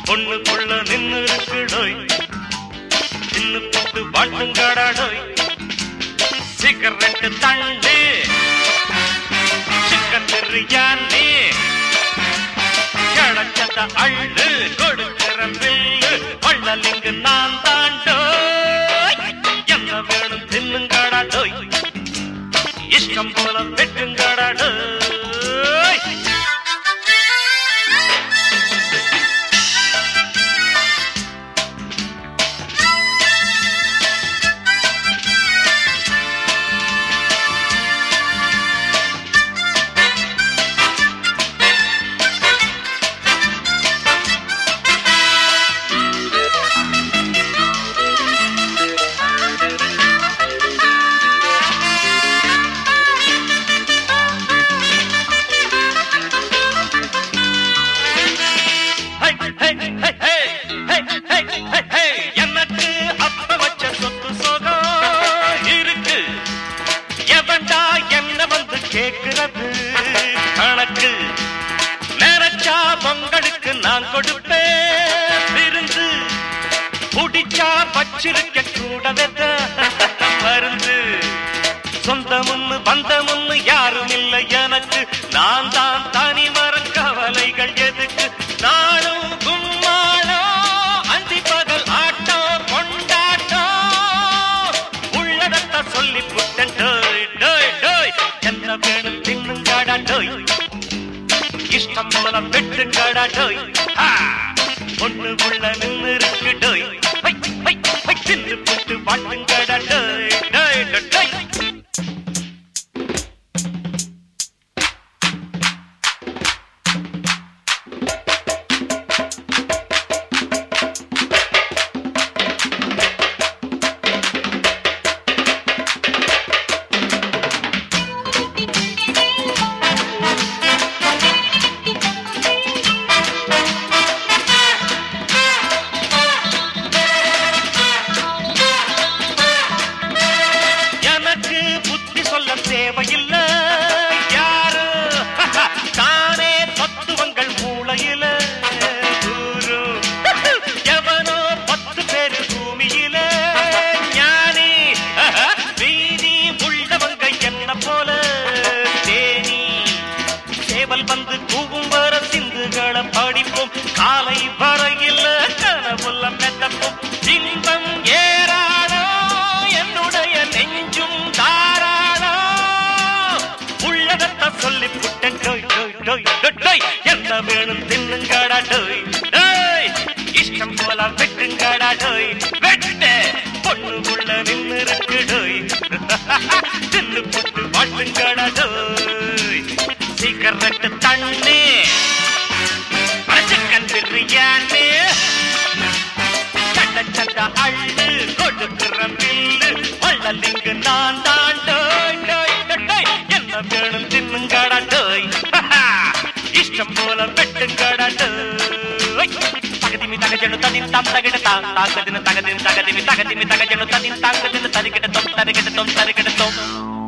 பொண்ணுக்குள்ள நின்னு இருக்குடோய் சின்ன புட்டு பாட்டுங்காடாடோய் சிகரெட்டு தண்டு சிக்கன் பிரியாணி கிடச்சத அள்ளு கொடுக்கிற பில்லு வள்ளலிங்கு நான் தாண்டோய் என்ன வேணும் தின்னுங்காடாடோய் இஷ்டம் போல வெட்டுங்காடாடோய் ஹை, ஹை, ஹை, ஹை, ஹை, ஹை, ஹை, ஹை. எனக்கு அப்ப வச்ச சொத்து சொகம் இருக்கு எவன்டா என்ன வந்து கேக்குறது கணக்கு நினைச்சா பொங்கலுக்கு நான் கொடுப்பேன் விருந்து புடிச்சா வச்சிருக்க கூடவே மருந்து சொந்தமுன்னு பந்தமுன்னு யாரும் இல்லை எனக்கு நான் தான் தனி மரம் கவலைகள் எதுக்கு நானும் கும்மாளோ அந்தி பகல் ஆட்டம் கொண்டாட்டம் உள்ளடத்த சொல்லி புட்டன் டோய் டோய் டோய் என்ன வேணும் தின்னுங்காடா டோய் இஷ்டம் போல வெட்டுங்காடா டோய் ஆ! ஒண்ணு உள்ள நின்னு இருக்கு டோய் ஹை, ஹை, ஹை, தின்னு புட்டு வாட்டுங்காடா டோய் டோய் டோய், டோய் எனக்கு புத்தி சொல்ல தேவையில்லை யாரு தானே தத்துவங்கள் மூளையில தூரும் எவனோ பத்து பேர் பூமியில ஞானி வீதி உள்ளவங்க என்ன போல தேனி சேவல் வந்து கூவும் வர சிந்துகளை படிப்போம் காலை வரையில் கனவுள்ள மெத்தப்போம் இன்பம் ஏறாளோ என்னுடைய நெஞ்சும் தாராளோ உள்ளதத்த சொல்லி புட்டன் டோய் டோய் டோய் டோய், டோய் என்ன வேணும் தின்னுங்கடா டோய் டோய் இஷ்டம் போல வெட்டுங்கடா டோய் வெட்டு பொண்ணு உள்ள நின்னு இருக்கு டோய் தின்னு புட்டு வாட்டுங்கடா டோய் சிகரெட்டு தண்ணி சிக்கன் பிரியாணி சட்ட சட்ட அள்ளு கொடுக்கிற பில்லு வள்ளலிங்கு நான் தான் டோய் டோய் டோய், டோய் என்ன வேணும் தின்னுங்கடா டோய் இஷ்டம் போல வெட்டுங்கடா டோய் தகதிமி தகஜனு ததின் தாம் தகிட தாம் தாங்கதின தகதின் தகதிமி தகதிமி தகஜனு ததின் தாங்கதின தரிகிட தொம் தரிகிட தொம் தரிகிட தொம்